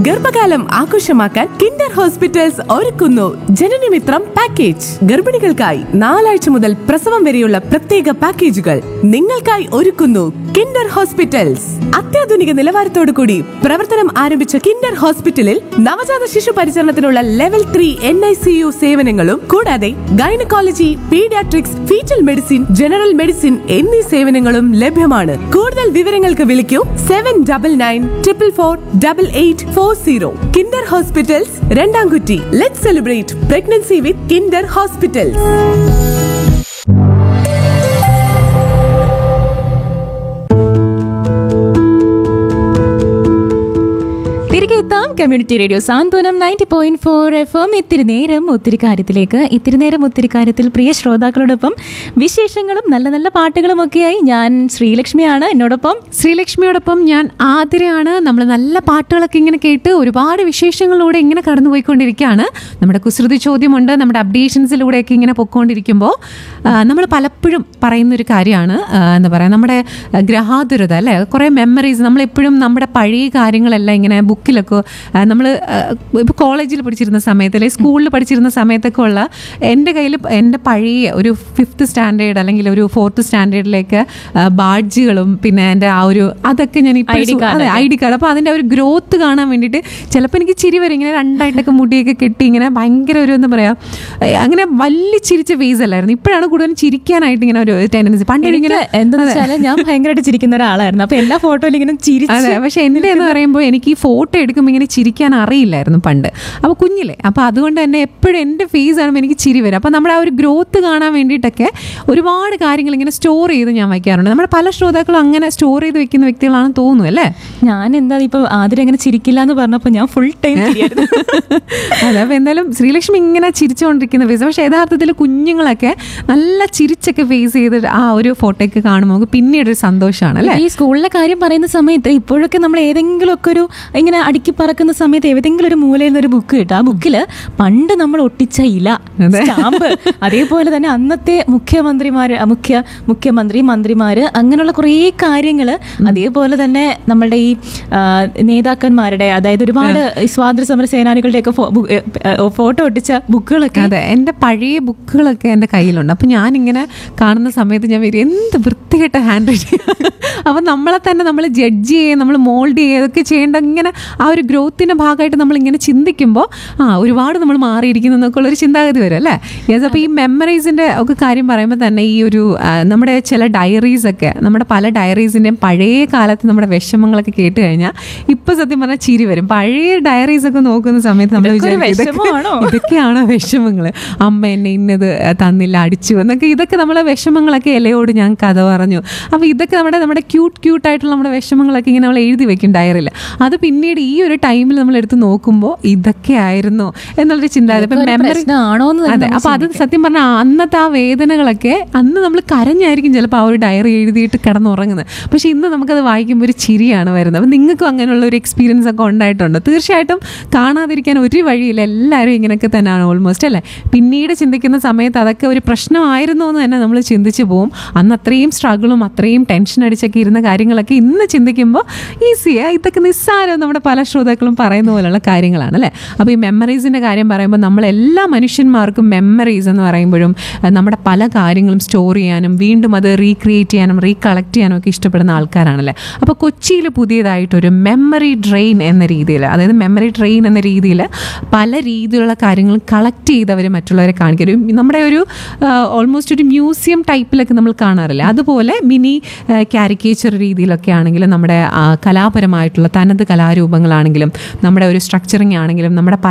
ഗർഭകാലം ആഘോഷമാക്കാൻ Kinder hospitals ഒരുക്കുന്നു ജനനമിത്രം പാക്കേജ് ഗർഭിണികൾക്കായി നാലാഴ്ച മുതൽ പ്രസവം വരെയുള്ള പ്രത്യേക പാക്കേജുകൾ നിങ്ങൾക്കായി ഒരുക്കുന്നു കിൻഡർ ഹോസ്പിറ്റൽസ് അത്യാധുനിക നിലവാരത്തോടു കൂടി പ്രവർത്തനം ആരംഭിച്ച കിൻഡർ ഹോസ്പിറ്റലിൽ നവജാത ശിശു പരിചരണത്തിനുള്ള level three N I C U സേവനങ്ങളും കൂടാതെ gynaecology paediatrics foetal medicine general medicine എന്നീ സേവനങ്ങളും ലഭ്യമാണ് കൂടുതൽ വിവരങ്ങൾക്ക് വിളിക്കൂ seven double nine triple four double eight four zero Kinder hospitals Randamkutty let celebrate pregnancy with Kinder hospitals തിരികെ എത്താം community radio Santhwanam ninety point four F M ഇത്തിരി നേരം ഒത്തിരി കാര്യത്തിലേക്ക് ഇത്തിരി നേരം ഒത്തിരി കാര്യത്തിൽ പ്രിയ ശ്രോതാക്കളോടൊപ്പം വിശേഷങ്ങളും നല്ല നല്ല പാട്ടുകളും ഒക്കെയായി ഞാൻ ശ്രീലക്ഷ്മിയാണ് എന്നോടൊപ്പം ശ്രീലക്ഷ്മിയോടൊപ്പം ഞാൻ ആതിരയാണ് നമ്മൾ നല്ല പാട്ടുകളൊക്കെ ഇങ്ങനെ കേട്ട് ഒരുപാട് വിശേഷങ്ങളിലൂടെ ഇങ്ങനെ കടന്നുപോയിക്കൊണ്ടിരിക്കുകയാണ് നമ്മുടെ കുസൃതി ചോദ്യമുണ്ട് നമ്മുടെ അപ്ഡേഷൻസിലൂടെയൊക്കെ ഇങ്ങനെ പൊയ്ക്കൊണ്ടിരിക്കുമ്പോൾ നമ്മൾ പലപ്പോഴും പറയുന്നൊരു കാര്യമാണ് ആ, എന്താ പറയുക നമ്മുടെ ആ, ഗ്രഹാതുരത അല്ലേ കുറേ മെമ്മറീസ് നമ്മളെപ്പോഴും നമ്മുടെ പഴയ കാര്യങ്ങളെല്ലാം ഇങ്ങനെ ബുക്കിലൊക്കെ നമ്മൾ ഇപ്പോൾ കോളേജിൽ പഠിച്ചിരുന്ന സമയത്ത് അല്ലെങ്കിൽ സ്കൂളിൽ പഠിച്ചിരുന്ന സമയത്തൊക്കെ ഉള്ള എൻ്റെ കയ്യിൽ എൻ്റെ പഴയ ഒരു ഫിഫ്ത്ത് സ്റ്റാൻഡേർഡ് അല്ലെങ്കിൽ ഒരു ഫോർത്ത് സ്റ്റാൻഡേർഡിലേക്ക് ബാഡ്ജുകളും പിന്നെ എൻ്റെ ആ ഒരു അതൊക്കെ ഞാൻ ഇപ്പോൾ ID card I D card അപ്പോൾ അതിൻ്റെ ഒരു ഗ്രോത്ത് കാണാൻ വേണ്ടിയിട്ട് ചിലപ്പോൾ എനിക്ക് ചിരി വരും ഇങ്ങനെ രണ്ടായിട്ടൊക്കെ മുടിയൊക്കെ കെട്ടി ഇങ്ങനെ ഭയങ്കര ഒരു എന്താ പറയുക അങ്ങനെ വലിയ ചിരിച്ച ഫേസ് അല്ലായിരുന്നു ഇപ്പോഴാണ് കൂടുതലും ചിരിക്കാനായിട്ട് ഇങ്ങനെ ഒരു ടെൻഡൻസി പണ്ട് എനിക്ക് ഇങ്ങനെ എന്താന്ന് വെച്ചാൽ ഞാൻ ഭയങ്കരമായിട്ട് ചിരിക്കുന്ന ഒരാളായിരുന്നു അപ്പൊ എല്ലാ ഫോട്ടോയിലും ഇങ്ങനെ ചിരിച്ച് അതെ പക്ഷെ എൻ്റെ എന്ന് പറയുമ്പോൾ എനിക്ക് ഈ ഫോട്ടോ എടുക്കുമ്പോൾ ഇങ്ങനെ ചിരിക്കാൻ അറിയില്ലായിരുന്നു പണ്ട് അപ്പോൾ കുഞ്ഞിലെ അപ്പോൾ അതുകൊണ്ട് തന്നെ എപ്പോഴും എൻ്റെ ഫേസ് കാണുമ്പോൾ എനിക്ക് ചിരി വരും അപ്പോൾ നമ്മുടെ ആ ഒരു ഗ്രോത്ത് കാണാൻ വേണ്ടിയിട്ടൊക്കെ ഒരുപാട് കാര്യങ്ങൾ ഇങ്ങനെ സ്റ്റോർ ചെയ്ത് ഞാൻ വയ്ക്കാറുണ്ട് നമ്മുടെ പല ശ്രോതാക്കളും അങ്ങനെ സ്റ്റോർ ചെയ്ത് വെക്കുന്ന വ്യക്തികളാണെന്ന് തോന്നുന്നു അല്ലേ ഞാൻ എന്താ ഇപ്പൊ ആദ്യം അങ്ങനെ ചിരിക്കില്ല എന്ന് പറഞ്ഞപ്പോ ഞാൻ ഫുൾ ടൈം അതെ അപ്പോൾ എന്തായാലും ശ്രീലക്ഷ്മി ഇങ്ങനെ ചിരിച്ചുകൊണ്ടിരിക്കുന്ന ഫേസ് പക്ഷേ യഥാർത്ഥത്തിൽ കുഞ്ഞുങ്ങളൊക്കെ നല്ല ചിരിച്ചൊക്കെ ഫേസ് ചെയ്ത് ആ ഒരു ഫോട്ടോയൊക്കെ കാണുമ്പോൾ നമുക്ക് പിന്നീട് ഒരു സന്തോഷമാണ് അല്ലേ ഈ സ്കൂളിലെ കാര്യം പറയുന്ന സമയത്ത് ഇപ്പോഴൊക്കെ നമ്മൾ ഏതെങ്കിലും ഒക്കെ ഒരു ഇങ്ങനെ അടുക്കി പറക്കുന്ന സമയത്ത് ഏതെങ്കിലും ഒരു മൂലയിൽ നിന്ന് ഒരു ബുക്ക് കിട്ടും ആ ബുക്കില് പണ്ട് നമ്മൾ ഒട്ടിച്ച ഇല സ്റ്റാമ്പ് അതേപോലെ തന്നെ അന്നത്തെ മുഖ്യമന്ത്രിമാര് അ, മുഖ്യ മുഖ്യമന്ത്രി മന്ത്രിമാര് അങ്ങനെയുള്ള കുറേ കാര്യങ്ങള് അതേപോലെ തന്നെ നമ്മളുടെ ഈ ആ, നേതാക്കന്മാരുടെ അതായത് ഒരുപാട് ഈ സ്വാതന്ത്ര്യ സമര സേനാനികളുടെ ഒക്കെ ഫോട്ടോ ഒട്ടിച്ച ബുക്കുകളൊക്കെ അതെ എൻ്റെ പഴയ ബുക്കുകളൊക്കെ എൻ്റെ കയ്യിലുണ്ട് അപ്പം ഞാനിങ്ങനെ കാണുന്ന സമയത്ത് ഞാൻ വരും എന്ത് വൃത്തികെട്ട ഹാൻഡ് റൈറ്റിംഗ് അപ്പം നമ്മളെ തന്നെ നമ്മൾ ജഡ്ജ് ചെയ്യുക നമ്മൾ മോൾഡ് ചെയ്യുക ഇതൊക്കെ ചെയ്യേണ്ട ഇങ്ങനെ ആ ഒരു ഗ്രോത്തിൻ്റെ ഭാഗമായിട്ട് നമ്മൾ ഇങ്ങനെ ചിന്തിക്കുമ്പോൾ ആ ഒരുപാട് നമ്മൾ മാറിയിരിക്കുന്നു എന്നൊക്കെ ഉള്ളൊരു ചിന്താഗതി വരും അല്ലേ യെസ് അപ്പോൾ ഈ മെമ്മറീസിൻ്റെ ഒക്കെ കാര്യം പറയുമ്പോൾ തന്നെ ഈ ഒരു ആ, നമ്മുടെ ചില ഡയറീസ് ഒക്കെ നമ്മുടെ പല ഡയറീസിൻ്റെയും പഴയ കാലത്ത് നമ്മുടെ വിഷമങ്ങളൊക്കെ കേട്ട് കഴിഞ്ഞാൽ ഇപ്പം സത്യം പറഞ്ഞാൽ ചിരി വരും പഴയ ഡയറീസ് ഒക്കെ നോക്കുന്ന സമയത്ത് നമ്മൾ ഇതൊക്കെ ഒരു വിചാരിക്കും ഇതൊക്കെ- വിഷമമാണോ? ഇതൊക്കെയാണോ വിഷമങ്ങൾ അമ്മ എന്നെ ഇന്നത് തന്നില്ല അടിച്ചു എന്നൊക്കെ ഇതൊക്കെ നമ്മളെ വിഷമങ്ങളൊക്കെ ഇലയോട് ഞാൻ കഥ പറഞ്ഞു അപ്പോൾ ഇതൊക്കെ നമ്മുടെ നമ്മുടെ ക്യൂട്ട് ക്യൂട്ടായിട്ടുള്ള നമ്മുടെ വിഷമങ്ങളൊക്കെ ഇങ്ങനെ നമ്മൾ എഴുതി വെക്കും ഡയറിയിൽ അത് പിന്നീട് ഈ ഒരു ടൈമിൽ നമ്മൾ എടുത്ത് നോക്കുമ്പോൾ ഇതൊക്കെ ആയിരുന്നു എന്നുള്ളൊരു ചിന്താഗതി ഇപ്പം ഇതൊക്കെ ഒരു മെമ്മറി പ്രശ്നമാണോ എന്ന് തന്നെ അതെ നമ്മൾ അപ്പോൾ അത് സത്യം പറഞ്ഞാൽ അന്നത്തെ ആ വേദനകളൊക്കെ അന്ന് നമ്മൾ കരഞ്ഞായിരിക്കും ചിലപ്പോൾ ആ ഒരു ഡയറി എഴുതിയിട്ട് കിടന്നുറങ്ങുന്നത് പക്ഷേ ഇന്ന് നമുക്കത് വായിക്കുമ്പോൾ ഒരു ചിരിയാണ് വരുന്നത് അപ്പം നിങ്ങൾക്കും അങ്ങനെയുള്ള ഒരു എക്സ്പീരിയൻസ് ഒക്കെ ഉണ്ടായിട്ടുണ്ട് തീർച്ചയായിട്ടും കാണാതിരിക്കാൻ ഒരു വഴിയില്ല എല്ലാവരും ഇങ്ങനെയൊക്കെ തന്നെയാണ് ഓൾമോസ്റ്റ് അല്ലേ പിന്നീട് ചിന്തിക്കുന്ന സമയത്ത് അതൊക്കെ ഒരു പ്രശ്നമായിരുന്നു എന്ന് തന്നെ നമ്മൾ ചിന്തിച്ച് പോവും അന്ന് അത്രയും സ്ട്രഗിളും അത്രയും ടെൻഷൻ അടിച്ചൊക്കെ ഇരുന്ന കാര്യങ്ങളൊക്കെ ഇന്ന് ചിന്തിക്കുമ്പോൾ ഈസിയാണ് ഇതൊക്കെ നിസ്സാരം നമ്മുടെ പല ശ്രോതാക്കളും പറയുന്ന പോലെയുള്ള കാര്യങ്ങളാണ് അല്ലേ അപ്പോൾ ഈ മെമ്മറീസിൻ്റെ കാര്യം പറയുമ്പോൾ നമ്മൾ എല്ലാ മനുഷ്യന്മാർക്കും മെമ്മറീസ് എന്ന് പറയുമ്പോഴും അഹ് നമ്മുടെ പല കാര്യങ്ങളും സ്റ്റോർ ചെയ്യാനും വീണ്ടും അത് റീക്രിയേറ്റ് ചെയ്യാനും റീകളക്ട് ചെയ്യാനും ഒക്കെ ഇഷ്ടപ്പെടുന്ന ആൾക്കാരാണല്ലേ അപ്പോൾ കൊച്ചിയിൽ പുതിയതായിട്ടൊരു മെമ്മറി ഡ്രെയിൻ എന്ന രീതിയിൽ അതായത് മെമ്മറി ട്രെയിൻ എന്ന രീതിയിൽ പല രീതിയിലുള്ള കാര്യങ്ങൾ കളക്ട് ചെയ്ത് അവർ മറ്റുള്ളവരെ കാണിക്കും ഒരു നമ്മുടെ ഒരു ഓൾമോസ്റ്റ് ഒരു മ്യൂസിയം ടൈപ്പിലൊക്കെ നമ്മൾ കാണാറില്ലേ അതുപോലെ മിനി കാരിക്കേച്ചർ രീതിയിലൊക്കെ ആണെങ്കിലും നമ്മുടെ ആ, കലാപരമായിട്ടുള്ള തനത് കലാരൂപങ്ങളാണെങ്കിലും നമ്മുടെ ഒരു സ്ട്രക്ചറിങ് ആണെങ്കിലും നമ്മുടെ പല